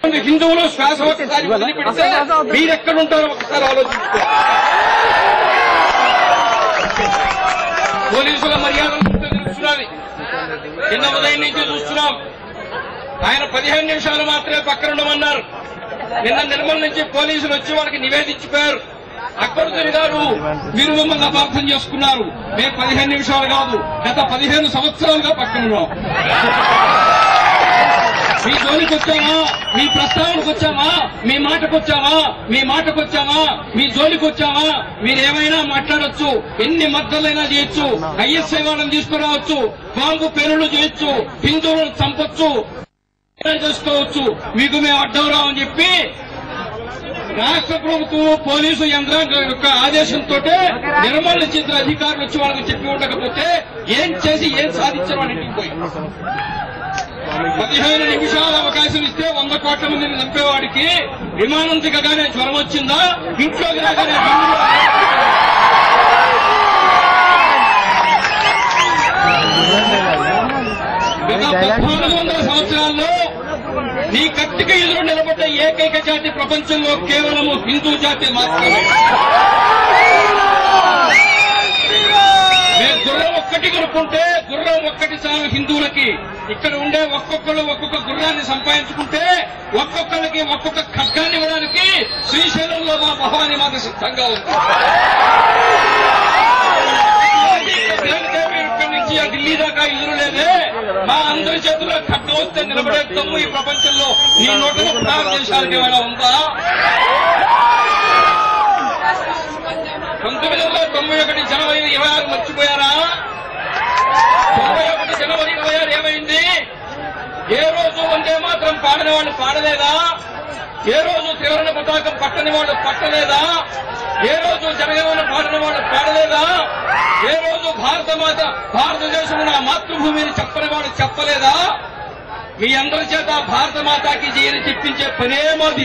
మంది హిందువులు శ్వాస ఒకసారి వదిలిపెడితే మీరెక్కడుంటారో ఒకసారి ఆలోచించుకోండి పోలీసుల మర్యాద తెలుస్తున్నది నిన్న ఉదయం నుంచి చూస్తున్నాం ఆయన పదిహేను నిమిషాలు మాత్రమే పక్కన ఉండమన్నారు నిన్న నిర్మల్ నుంచి పోలీసులు వచ్చి వాళ్ళకి నివేదించిపోయారు అక్బరుద్దీన్ గారు మీరు మమ్మల్ని అపార్థం చేసుకున్నారు మేము పదిహేను నిమిషాలు కాదు గత పదిహేను సంవత్సరాలుగా పక్కన ఉన్నాం మీ జోలికి వచ్చామా మీ ప్రస్తావనకు వచ్చామా మీ మాటకు వచ్చామా మీ మాటకు వచ్చామా మీ జోలికి వచ్చామా మీరేమైనా మాట్లాడొచ్చు ఎన్ని మద్దలైనా చేయొచ్చు ఐఎస్ఐ వాళ్ళని తీసుకురావచ్చు బాంబు పేరులు చేయొచ్చు హిందువులను చంపొచ్చు ఏమైనా చేసుకోవచ్చు మీకు మేము అడ్డం రామని చెప్పి రాష్ట్ర ప్రభుత్వం పోలీసు యంత్రాంగం యొక్క ఆదేశంతో నిర్మల్ నుంచి ఇద్దరు అధికారులు వచ్చి వాళ్ళకి చెప్పి ఉండకపోతే ఏం చేసి ఏం సాధించారు అని ఇంటికి పోయి పదిహేను నిమిషాల అవకాశం ఇస్తే వంద కోట్ల మందిని చంపేవాడికి విమానం దిగగానే జ్వరం వచ్చిందా ఇంట్లోకి రాగానే జమ్ములు గత పద్నాలుగు వందల సంవత్సరాల్లో నీ కత్తికి ఎదురు నిలబడ్డ ఏకైక జాతి ప్రపంచంలో కేవలము హిందూ జాతి మాత్రమే మేము గుర్రం ఒక్కటి కొనుక్కుంటే గుర్రం ఒక్కటి చాలు హిందువులకి ఇక్కడ ఉండే ఒక్కొక్కరు ఒక్కొక్క గుర్రాన్ని సంపాదించుకుంటే ఒక్కొక్కరికి ఒక్కొక్క ఖడ్గాన్ని ఇవ్వడానికి శ్రీశైలంలో మా భవానీ మాత సిద్ధంగా ఉంది దేనికే మీరు ఇక్కడి నుంచి ఆ ఢిల్లీ దాకా ఎదురు లేదే మా అందరి చేతుల్లో ఖడ్గం వస్తే నిలబడే తమ్ము ఈ ప్రపంచంలో నీ నోటిలో భారతదేశానికి ఏమైనా ఉందా పంతొమ్మిది వందల తొంభై ఒకటి జనవరి ఇరవై ఆరు మర్చిపోయారా తొంభై ఒకటి జనవరి ఇరవై ఆరు ఏమైంది ఏ రోజు వందే మాత్రం పాడని వాళ్ళు పాడలేదా ఏ రోజు త్రివర్ణ పతాకం పట్టని వాళ్ళు పట్టలేదా ఏ రోజు జనగణన పాడని వాళ్ళు పాడలేదా ఏ రోజు భారత మాత భారతదేశం నా మాతృభూమిని చెప్పని వాడు చెప్పలేదా మీ అందరి చేత భారత మాతాకి జీని చెప్పించే పనేమోది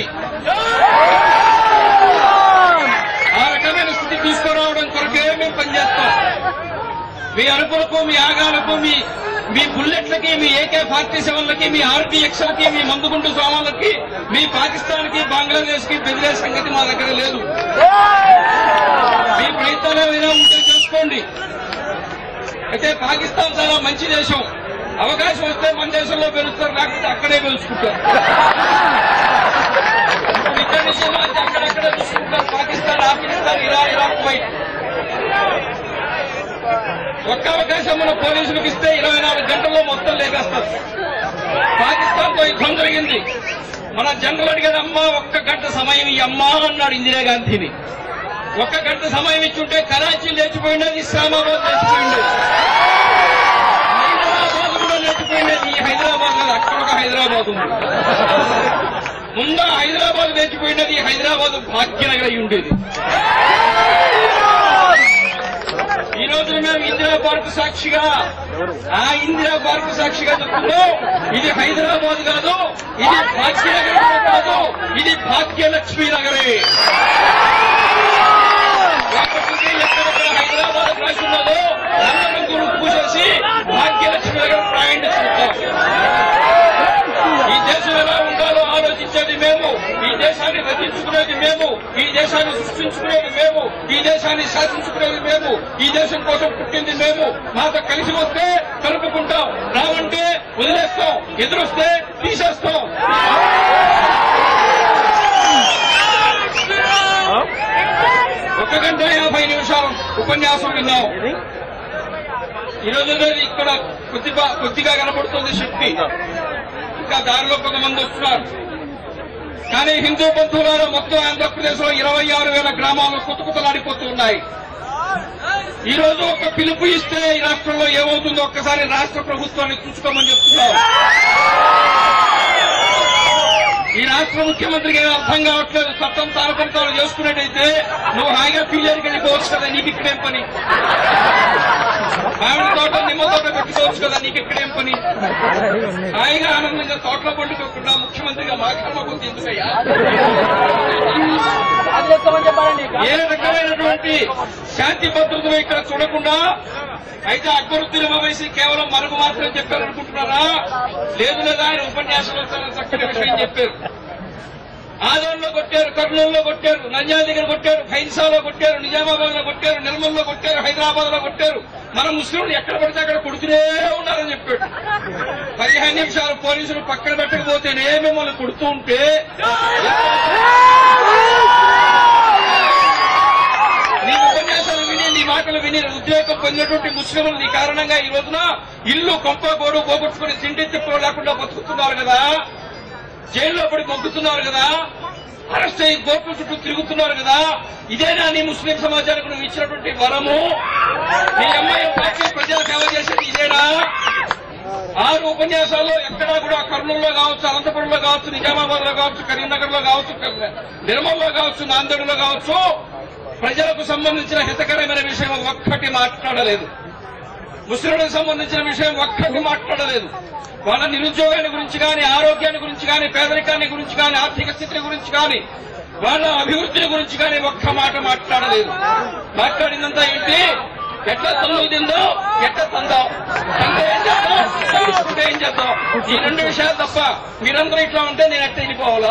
ఆ రకమైన స్థితి తీసుకురావడం కొరకే మేము పనిచేస్తాం మీ అరుపులకు మీ ఆగాలకు మీ మీ బుల్లెట్లకి మీ ఏకే ఫార్టీ సెవెన్లకి మీ ఆర్పీఎక్స్లకి మీ మందుగుండు సామాన్లకి మీ పాకిస్తాన్ కి బంగ్లాదేశ్ కి బెదిరే సంగతి మా దగ్గర లేదు మీ ప్రయత్నాలు ఏమైనా ఉంటే చేసుకోండి అయితే పాకిస్తాన్ చాలా మంచి దేశం అవకాశం వస్తే మన దేశంలో పెరుగుతారు లేకపోతే అక్కడే పెంచుకుంటారు ఇప్పుడు ఇక్కడి నుంచి మనకి అక్కడక్కడ చూసుకుంటారు Pakistan Afghanistan Iran Iraq Kuwait ఒక్క అవకాశం మన పోలీసులకు ఇస్తే ఇరవై నాలుగు గంటల్లో మొత్తం లేపేస్తారు పాకిస్తాన్ తో యుద్ధం జరిగింది మన జనరల్ అడిగారు అమ్మా ఒక్క గంట సమయం ఈ అమ్మా అన్నాడు ఇందిరాగాంధీని ఒక్క గంట సమయం ఇచ్చుంటే కరాచీ లేచిపోయినది ఇస్లామాబాద్ లేచిపోయిండేది హైదరాబాద్ కూడా లేచిపోయినది ఈ హైదరాబాద్ కాదు అక్కడ ఒక హైదరాబాద్ ఉంది ముందు హైదరాబాద్ లేచిపోయినది ఈ హైదరాబాద్ భాగ్యనగర్ అయి ఉండేది ఈ రోజు మేము ఇందిరా పార్క్ సాక్షిగా ఆ ఇందిరా పార్క్ సాక్షిగా చెప్తున్నాం ఇది హైదరాబాద్ కాదు ఇది భాగ్యనగర్ కూడా కాదు ఇది భాగ్యలక్ష్మీ నగరే కాబట్టి ఎక్కడెక్కడ హైదరాబాద్ రాసి ఉన్నదో రంగరంగులు పూసేసి భాగ్యలక్ష్మి నగర్ ప్రయాణిస్తుంటాం ఈ దేశం ఎలా ఉండాలో ఆలోచించేది మేము ఈ దేశాన్ని రచించుకునేది మేము ఈ దేశాన్ని సృష్టించుకునేది మేము ఈ దేశాన్ని శాసించుకునేది మేము ఈ దేశం కోసం పుట్టింది మేము మాతో కలిసి వస్తే కలుపుకుంటాం రావంటే వదిలేస్తాం ఎదురొస్తే తీసేస్తాం ఒక గంట యాభై నిమిషాలు ఉపన్యాసం విన్నాం ఈరోజు అనేది ఇక్కడ కొద్దిగా కొద్దిగా కనపడుతుంది శక్తి ఇంకా దారిలో కొంతమంది వస్తున్నారు కానీ హిందూ బంధువులలో మొత్తం ఆంధ్రప్రదేశ్ లో ఇరవై ఆరు వేల గ్రామాలు కొత్త కొత్తలాడిపోతూ ఉన్నాయి ఈ రోజు ఒక పిలుపు ఇస్తే ఈ రాష్ట్రంలో ఏమవుతుందో ఒక్కసారి రాష్ట్ర ప్రభుత్వాన్ని చూసుకోమని చెప్తున్నాం ఈ రాష్ట్ర ముఖ్యమంత్రికి ఏం అర్థం కావట్లేదు చట్టం తారకం తాను చేసుకున్నట్టయితే నువ్వు హాయిగా పిల్లలకి వెళ్ళిపోవచ్చు కదా నీకు ఇక్కడేం పని మామిడి తోట నిమ్మ తోట పెట్టుకోవచ్చు కదా నీకు ఇక్కడేం పని హాయిగా ఆనందంగా తోటలో పండుకోకుండా ముఖ్యమంత్రిగా మా కర్మ కొద్ది ఎందుకయ్యా ఏ రకమైనటువంటి శాంతి భద్రతలు ఇక్కడ చూడకుండా అయితే అక్బరుద్దీన్ ఓవైసీ కేవలం మనకు మాత్రం చెప్పారనుకుంటున్నారా లేదు లేదా ఆయన ఉపన్యాసంలో చాలా చక్కటి విషయం చెప్పారు ఆదోన్లో కొట్టారు కర్నూలులో కొట్టారు నంద్యాల దగ్గర కొట్టారు హైన్సాలో కొట్టారు నిజామాబాద్ లో కొట్టారు నిర్మల్లో కొట్టారు హైదరాబాద్ లో కొట్టారు మన ముస్లింలు ఎక్కడ పడితే అక్కడ కొడుతూనే ఉన్నారని చెప్పాడు పదిహేను నిమిషాలు పోలీసులు పక్కన పెట్టకపోతేనే మిమ్మల్ని కొడుతూ ఉంటే నీ ఉపన్యాసాలు విని నీ మాటలు విని ఉద్రేకం పొందినటువంటి ముస్లింలు నీ కారణంగా ఈ రోజున ఇల్లు కొంప గోడు పోగొట్టుకుని తిండి తిప్పలు లేకుండా బతుకుతున్నారు కదా జైల్లో పడి మొగ్గుతున్నారు కదా అరెస్ట్ అయ్యి కోర్టుల చుట్టూ తిరుగుతున్నారు కదా ఇదేనా నీ ముస్లిం సమాజానికి నువ్వు ఇచ్చినటువంటి వరము నీ అమ్మాయి పార్టీ ప్రజా సేవ చేసేది ఇదేనా ఆరు ఉపన్యాసాల్లో ఎక్కడా కూడా కర్నూలులో కావచ్చు అనంతపురంలో కావచ్చు నిజామాబాద్ లో కావచ్చు కరీంనగర్ లో కావచ్చు నిర్మల్లో కావచ్చు నాందేడులో కావచ్చు ప్రజలకు సంబంధించిన హితకరమైన విషయం ఒక్కటి మాట్లాడలేదు ముస్లింలకు సంబంధించిన విషయం ఒక్కటి మాట్లాడలేదు వాళ్ళ నిరుద్యోగాన్ని గురించి కానీ ఆరోగ్యాన్ని గురించి కానీ పేదరికాన్ని గురించి కానీ ఆర్థిక స్థితిని గురించి కానీ వాళ్ళ అభివృద్ధిని గురించి కానీ ఒక్క మాట మాట్లాడలేదు మాట్లాడిందంతా ఏంటి ఎట్లా తల్లు తిందో ఎట్లా తందో తందే ఏం చేద్దాం తల్లుకుంటే ఏం చేద్దాం ఈ రెండు విషయాలు తప్ప మీరందరూ ఇట్లా ఉంటే నేను ఎట్లా వెళ్ళిపోవాలా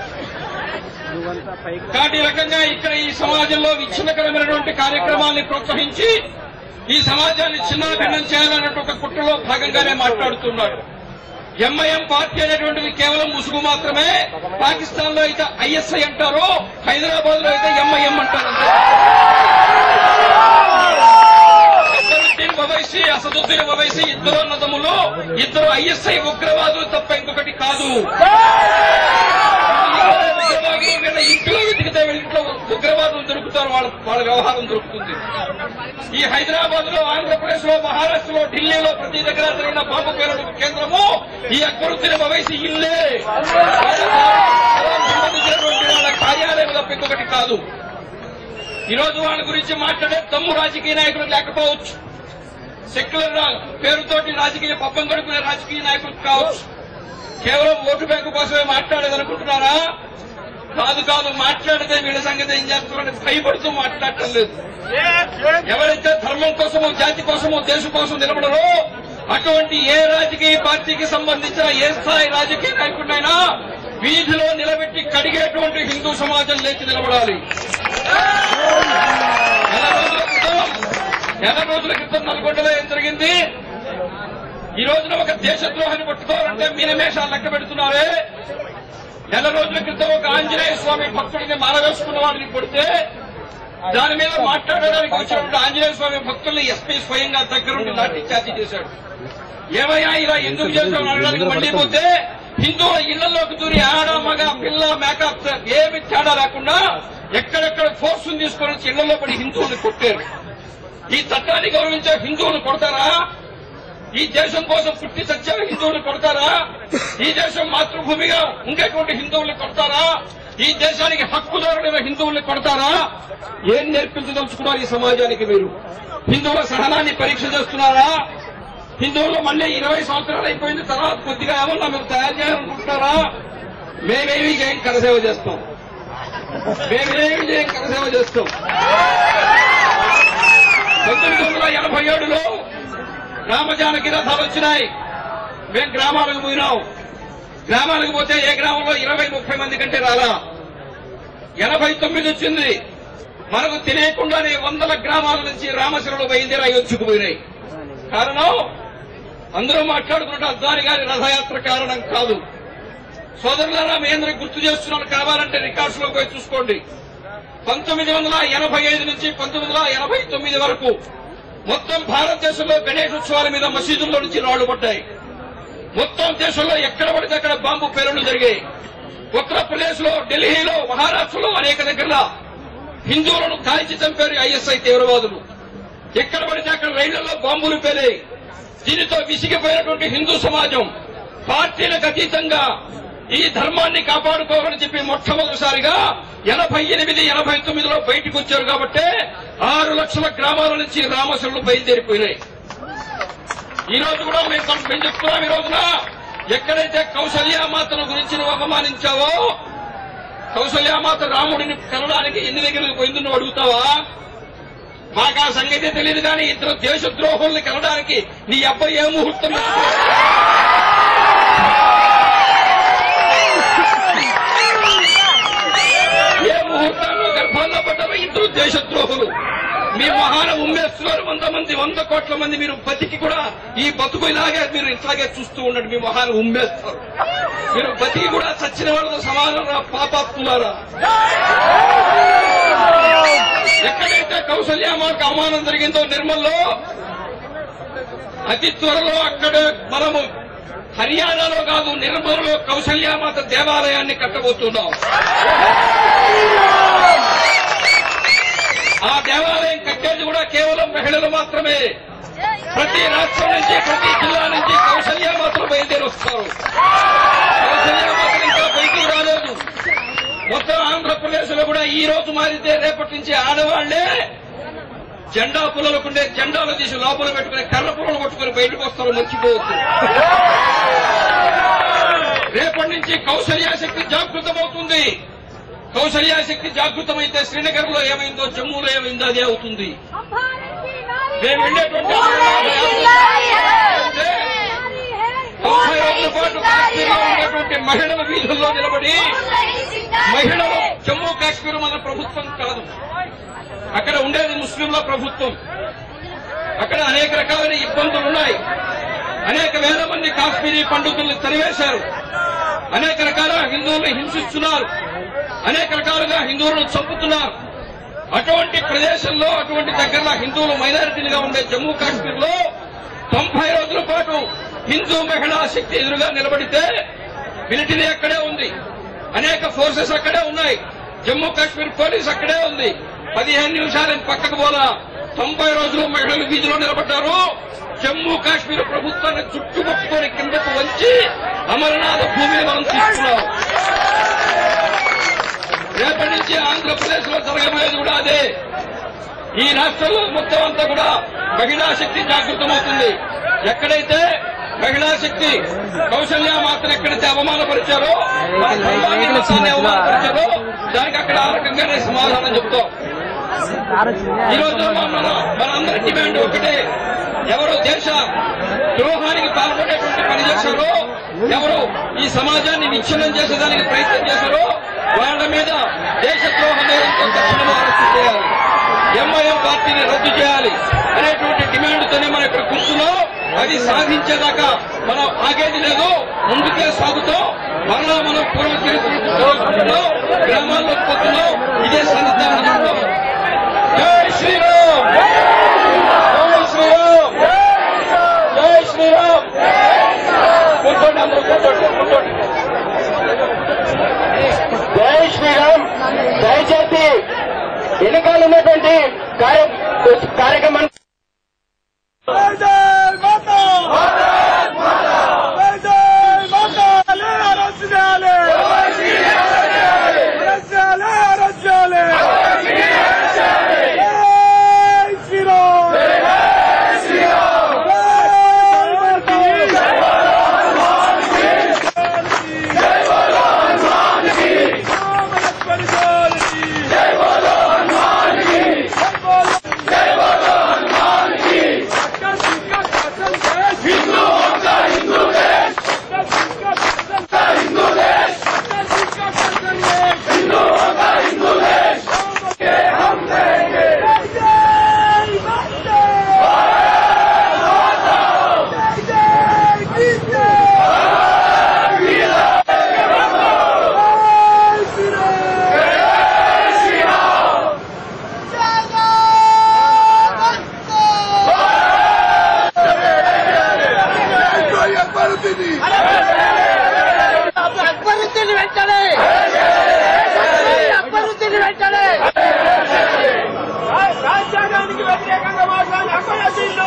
కాబట్టి ఈ రకంగా ఇక్కడ ఈ సమాజంలో విచ్ఛిన్నకరమైనటువంటి కార్యక్రమాల్ని ప్రోత్సహించి ఈ సమాజాన్ని చిన్నాభిన్నం చేయాలన్నట్టు ఒక కుట్రలో భాగంగానే మాట్లాడుతున్నాడు ఎంఐఎం పార్టీ అనేటువంటిది కేవలం ముసుగు మాత్రమే పాకిస్తాన్ లో అయితే ఐఎస్ఐ అంటారు హైదరాబాద్ లో అయితే ఎంఐఎం అంటారు అంతే. అసదుద్దీన్ ఓవైసీ అసదుద్దీన్ ఓవైసీ ఇద్దరు అన్నదమ్ములు ఇద్దరు ఐఎస్ఐ ఉగ్రవాదులు తప్ప ఇంకొకటి కాదు ఉగ్రవాదులు వీళ్ళ ఇంట్లో వెతికితే వీళ్ళ ఇంట్లో ఉగ్రవాదులు దొరుకుతారు వాళ్ళ వాళ్ళ వ్యవహారం దొరుకుతుంది ఈ హైదరాబాద్ లో ఆంధ్రప్రదేశ్ లో మహారాష్ట్రలో ఢిల్లీలో ప్రతి దగ్గర జరిగిన బాంబు పేరుడు కేంద్రము ఈ అక్బరుద్దీన్ ఓవైసీ ఇల్లే సంబంధించినటువంటి వాళ్ళ కార్యాలయం తప్ప ఇంకొకటి కాదు ఈ రోజు వాళ్ళ గురించి మాట్లాడే తమ్ము రాజకీయ నాయకులు లేకపోవచ్చు సెక్యులర్ రా- పేరుతోటి రాజకీయ పబ్బం గడుపునే రాజకీయ నాయకులు కావచ్చు కేవలం ఓటు బ్యాంకు కోసమే మాట్లాడేదనుకుంటున్నారా కాదు కాదు మాట్లాడితే వీళ్ళ సంగతి ఏం చేస్తారని భయపడుతూ మాట్లాడటం లేదు ఎవరైతే ధర్మం కోసమో జాతి కోసమో దేశం కోసం నిలబడరో అటువంటి ఏ రాజకీయ పార్టీకి సంబంధించిన ఏ స్థాయి రాజకీయ నాయకుడినైనా వీధిలో నిలబెట్టి కడిగేటువంటి హిందూ సమాజం లేచి నిలబడాలి నెల రోజుల క్రితం నెల రోజుల క్రితం నల్గొండలో ఏం జరిగింది ఈ రోజున ఒక దేశద్రోహాన్ని పట్టుకోవాలంటే మీనమేషాలు లెక్క పెడుతున్నారే నెల రోజుల క్రితం ఒక ఆంజనేయ స్వామి భక్తుడిని మారవేసుకున్న వాడిని కొడితే దాని మీద మాట్లాడడానికి వచ్చినటువంటి ఆంజనేయ స్వామి భక్తుల్ని ఎస్పీ స్వయంగా దగ్గరుండి లాఠీ చార్జీ చేశాడు ఏమయ్యా ఇలా ఎందుకు చేశావు అనడానికి మళ్ళీ పోతే హిందువుల ఇళ్లలోకి దూరి ఆడ మగ పిల్ల మేకప్ ఏమి తేడా లేకుండా ఎక్కడెక్కడ ఫోర్స్ తీసుకొని వచ్చి ఇళ్లలో పడి హిందువుల్ని కొట్టారు ఈ చట్టాన్ని గౌరవించే హిందువులు కొడతారా ఈ దేశం కోసం పుట్టి చచ్చే హిందువులు కొడతారా ఈ దేశం మాతృభూమిగా ఉండేటువంటి హిందువుల్ని కొడతారా ఈ దేశానికి హక్కుదారులైన హిందువుల్ని కొడతారా ఏం నేర్పించదలుచుకున్నారు ఈ సమాజానికి మీరు హిందువుల సహనాన్ని పరీక్ష చేస్తున్నారా హిందువులు మళ్ళీ ఇరవై సంవత్సరాలు అయిపోయింది తర్వాత కొద్దిగా ఏమన్నా మీరు తయారు చేయాలనుకుంటున్నారా మేమేమి చేయం కరసేవ చేస్తాం మేమేమి చేయం కరసేవ చేస్తాం పంతొమ్మిది వందల ఎనభై ఏడులో రామజానకి రథాలు వచ్చినాయి మేము గ్రామాలకు పోయినాం గ్రామాలకు పోతే ఏ గ్రామంలో ఇరవై ముప్పై మంది కంటే రాలా ఎనభై తొమ్మిది వచ్చింది మనకు తెలియకుండానే వందల గ్రామాల నుంచి రామశిరుడు బయలుదేరి అయోధ్యకు పోయినాయి కారణం అందరూ మాట్లాడుకున్నట్టు అద్వాని గారి రథయాత్ర కారణం కాదు సోదరులారా మీ అందరికి గుర్తు చేస్తున్నాను కావాలంటే రికార్డ్స్ లో పోయి చూసుకోండి పంతొమ్మిది వందల ఎనభై ఐదు నుంచి పంతొమ్మిది వందల ఎనభై తొమ్మిది వరకు మొత్తం భారతదేశంలో గణేష్ ఉత్సవాల మీద మసీదుల్లో నుంచి రాళ్లు పడ్డాయి మొత్తం దేశంలో ఎక్కడ పడితే అక్కడ బాంబు పేలుళ్లు జరిగాయి ఉత్తరప్రదేశ్ లో ఢిల్లీలో మహారాష్ట్రలో అనేక దగ్గర హిందువులను కాల్చి చంపారు ఐఎస్ఐ తీవ్రవాదులు ఎక్కడ పడితే అక్కడ రైళ్లలో బాంబులు పేలాయి దీనితో విసిగిపోయినటువంటి హిందూ సమాజం పార్టీలకు అతీతంగా ఈ ధర్మాన్ని కాపాడుకోవాలని చెప్పి మొట్టమొదటిసారిగా ఎనభై ఎనిమిది ఎనభై తొమ్మిదిలో బయటకు వచ్చారు కాబట్టి ఆరు లక్షల గ్రామాల నుంచి రామశరులు బయలుదేరిపోయినాయి ఈ రోజు కూడా మేము తమ- మేము చెప్తున్నాం ఈ రోజున ఎక్కడైతే కౌసల్యామాతను గురించి నువ్వు అవమానించావో కౌసల్యామాత రాముడిని కలడానికి ఎన్ని దగ్గరకు పోయింది నువ్వు అడుగుతావా మాకు ఆ సంగతి తెలియదు కానీ ఇద్దరు దేశద్రోహుల్ని కలడానికి నీ అబ్బాయి ఏ ముహూర్తం పెట్టుకో? వంద మంది వంద కోట్ల మంది మీరు బతికి కూడా ఈ బతుకు ఇలాగే మీరు ఇట్లాగే చూస్తూ ఉండండి మీ మొహాన్ని ఉమ్మేస్తారు మీరు బతికి కూడా చచ్చిన వాళ్ళతో సమానం రా పాపాత్ములారా ఎక్కడైతే కౌసల్యామాకు అవమానం జరిగిందో నిర్మల్లో అతి త్వరలో అక్కడ మనము హర్యానాలో కాదు నిర్మల్లో కౌసల్యామాత దేవాలయాన్ని కట్టబోతున్నాం ఆ దేవాలయం కట్టేది కూడా కేవలం మహిళలు మాత్రమే ప్రతి రాష్ట్రం నుంచి ప్రతి జిల్లా నుంచి కౌశల్యామాతలు బయలుదేరి వస్తారు కౌశల్యామాతలు ఇంకా బయటికి రాలేదు మొత్తం ఆంధ్రప్రదేశ్ లో కూడా ఈ రోజు మారితే రేపటి నుంచి ఆడవాళ్లే జెండా పుల్లలకుండే జెండాలు తీసి లోపల పెట్టుకుని కర్ర పుల్లలు కొట్టుకుని బయటకు వస్తారు మర్చిపోవద్దు రేపటి నుంచి కౌశల్యాశక్తి జాగృతమవుతుంది కౌశల్యాశక్తి జాగృతమైతే శ్రీనగర్ లో ఏమైందో జమ్మూలో ఏమైందో అదే అవుతుంది మేము వెళ్ళేటువంటి తొంభై రోజుల పాటు కాశ్మీర్లో ఉన్నటువంటి మహిళల వీధుల్లో నిలబడి మహిళలు జమ్మూ కాశ్మీర్ మన ప్రభుత్వం కాదు అక్కడ ఉండేది ముస్లింల ప్రభుత్వం అక్కడ అనేక రకాలైన ఇబ్బందులు ఉన్నాయి అనేక వేల మంది కాశ్మీరీ పండితుల్ని తరివేశారు అనేక రకాల హిందువులను హింసిస్తున్నారు అనేక రకాలుగా హిందువులను చంపుతున్నారు అటువంటి ప్రదేశంలో అటువంటి దగ్గరలో హిందువులు మైనారిటీలుగా ఉండే జమ్మూ కాశ్మీర్ లో తొంభై రోజుల పాటు హిందూ మహిళా శక్తి ఎదురుగా నిలబడితే మిలిటరీ అక్కడే ఉంది అనేక ఫోర్సెస్ అక్కడే ఉన్నాయి జమ్మూ కాశ్మీర్ పోలీస్ అక్కడే ఉంది పదిహేను నిమిషాలు పక్కకు పోలా తొంభై రోజులు మహిళలు వీధిలో నిలబడ్డారు జమ్మూ కాశ్మీర్ ప్రభుత్వాన్ని చుట్టుముట్టుకొని కిందకు వంచి అమరనాథ భూమిని మనం తీసుకున్నాం రేపటి నుంచి ఆంధ్రప్రదేశ్ లో జరగబోయేది కూడా అదే ఈ రాష్ట్రంలో మొత్తం అంతా కూడా మహిళా శక్తి జాగృతమవుతుంది ఎక్కడైతే మహిళా శక్తి కౌశల్య మాత్రం ఎక్కడైతే అవమానపరిచారో మన ధర్మాన్ని మతాన్ని అవమానపరిచారో దానికి అక్కడ ఆ రకంగానే సమాధానం చెప్తాం ఈ రోజు మన మనందరి డిమాండ్ ఒకటే ఎవరు దేశ ద్రోహానికి పాల్పడేటువంటి పని చేశారో ఎవరు ఈ సమాజాన్ని విచ్ఛిన్నం చేసేదానికి ప్రయత్నం చేశారో వాళ్ళ మీద దేశద్రోహ నేరంతో తక్షణమే అరెస్టు చేయాలి ఎంఐఎం పార్టీని రద్దు చేయాలి అనేటువంటి డిమాండ్తోనే మనం ఇక్కడ కూర్చున్నాం అది సాధించేదాకా మనం ఆగేది లేదు ముందుకే సాగుతాం మరలా మనం పూర్వ చరిత్రలో గ్రామాల్లోకి పోతున్నాం ఇదే సందర్భంలో జై శ్రీరామ్ జై శ్రీరామ్ జై శ్రీరామ్ కూర్చోండి అందరూ కూర్చోండి కూర్చోండి జై శ్రీరామ్ దయచేసి వెనకాల ఉన్నటువంటి కార్య కార్యక్రమం అభివృద్ధిని వెంటనే అభివృద్ధిని వెంటనే రాజ్యాంగానికి వ్యతిరేకంగా మాట్లాడిన అమరశీలు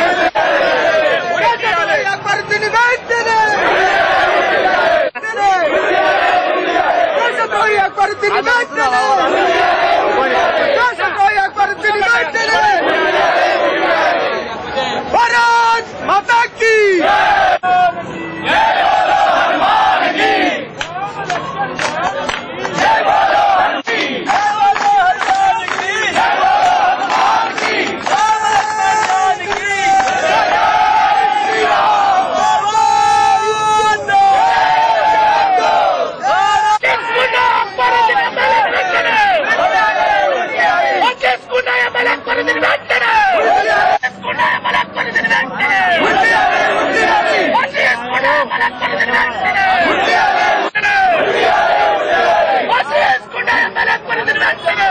అభివృద్ధిని వెంటనే దేశద్రోహి అభివృద్ధిని వెంటనే దేశద్రోహి అభివృద్ధిని వెంటనే భారత్ మాతా కీ వెంటనే బలపరిచిన వెంటనే